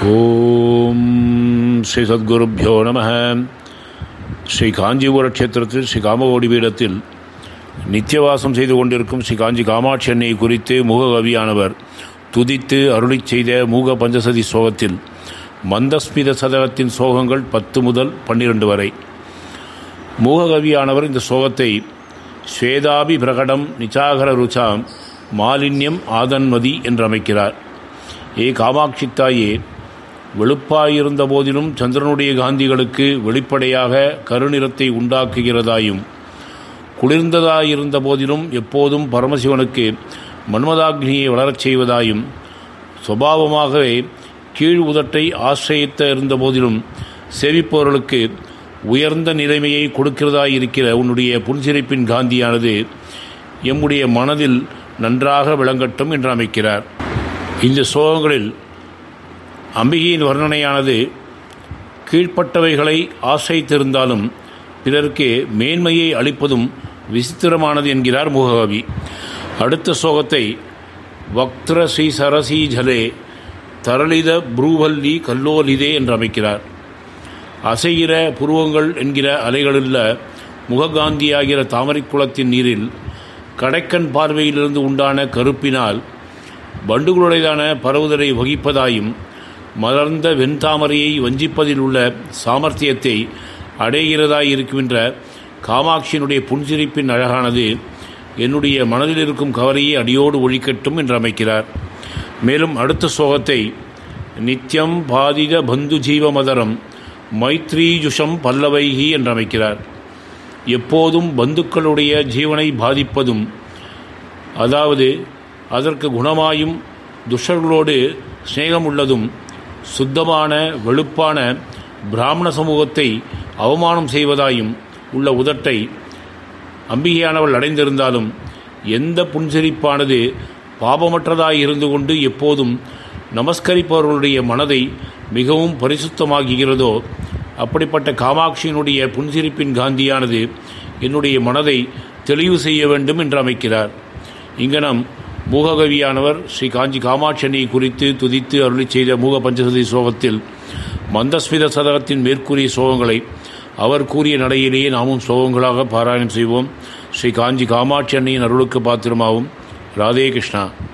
ஓம் ஸ்ரீ சத்குருப்பியோ நம ஸ்ரீ காஞ்சிபுர க்ஷேத்திரத்தில் ஸ்ரீ காமகோடி பீடத்தில் நித்தியவாசம் செய்து கொண்டிருக்கும் ஸ்ரீ காஞ்சி காமாட்சி அன்னையை குறித்து மூககவியானவர் துதித்து அருளிச் செய்த மூக பஞ்சசதி சோகத்தில் மந்தஸ்மித சதகத்தின் சோகங்கள் பத்து முதல் பன்னிரண்டு வரை மூககவியானவர் இந்த சோகத்தை ஸ்வேதாபி பிரகடம் நிச்சாகர ருச்சாம் மாலின்யம் ஆதன்மதி என்று அமைக்கிறார் ஏ காமாட்சி தாயே வெளுப்பாயிருந்த போதிலும் சந்திரனுடைய காந்திகளுக்கு வெளிப்படையாக கருநிறத்தை உண்டாக்குகிறதாயும் குளிர்ந்ததாயிருந்த போதிலும் எப்போதும் பரமசிவனுக்கு மன்மதாக்னியை வளரச் செய்வதாயும் சுபாவமாகவே கீழ் உதட்டை ஆசிரியத்த இருந்த போதிலும் சேவிப்பவர்களுக்கு உயர்ந்த நிலைமையை கொடுக்கிறதாயிருக்கிற உன்னுடைய புன்சிரிப்பின் காந்தியானது எம்முடைய மனதில் நன்றாக விளங்கட்டும் என்று அமைக்கிறார் இந்த சோகங்களில் அம்பிகையின் வர்ணனையானது கீழ்ப்பட்டவைகளை ஆசிரித்திருந்தாலும் பிறருக்கு மேன்மையை அளிப்பதும் விசித்திரமானது என்கிறார் முககவி அடுத்த சோகத்தை வக்திர ஸ்ரீ சரசி ஜலே தரளித புரூவல்லி கல்லோலிதே என்று அமைக்கிறார் அசைகிற புருவங்கள் என்கிற அலைகளுள்ள முககாந்தியாகிற தாமரைக்குளத்தின் நீரில் கடைக்கன் பார்வையிலிருந்து உண்டான கருப்பினால் வண்டுகளுடையதான பரவுதலை வகிப்பதாயும் மலர்ந்த வெண்தாமரையை வஞ்சிப்பதில் உள்ள சாமர்த்தியத்தை அடைகிறதாய் இருக்கின்ற காமாட்சியினுடைய புன்சிரிப்பின் அழகானது என்னுடைய மனதில் இருக்கும் கவலையை அடியோடு ஒழிக்கட்டும் என்று அமைக்கிறார் மேலும் அடுத்த சோகத்தை நித்யம் பாதித பந்து ஜீவமதரம் மைத்ரீஜுஷம் பல்லவைகி என்று அமைக்கிறார் எப்போதும் பந்துக்களுடைய ஜீவனை பாதிப்பதும் அதாவது அதற்கு குணமாயும் துஷர்களோடு சிநேகம் உள்ளதும் சுத்தமான வெளுப்பான பிராமண சமூகத்தை அவமானம் செய்வதாயும் உள்ள உதட்டை அம்பிகையானவள் அடைந்திருந்தாலும் எந்த புன்சிரிப்பானது பாபமற்றதாய் இருந்து கொண்டு எப்போதும் நமஸ்கரிப்பவர்களுடைய மனதை மிகவும் பரிசுத்தமாகுகிறதோ அப்படிப்பட்ட காமாட்சியினுடைய புன்சிரிப்பின் காந்தியானது என்னுடைய மனதை தெளிவு செய்ய வேண்டும் என்று அமைக்கிறார் இங்கனம் மூககவியானவர் ஸ்ரீ காஞ்சி காமாட்சணியை குறித்து துதித்து அருளி செய்த மூக பஞ்சசதி சோகத்தில் மந்தஸ்மித சதகத்தின் மேற்கூறிய சோகங்களை அவர் கூறிய நடையிலேயே நாமும் சோகங்களாக பாராயணம் செய்வோம் ஸ்ரீ காஞ்சி காமாட்சி அன்னையின் அருளுக்கு பாத்திரமாவும் ராதே கிருஷ்ணா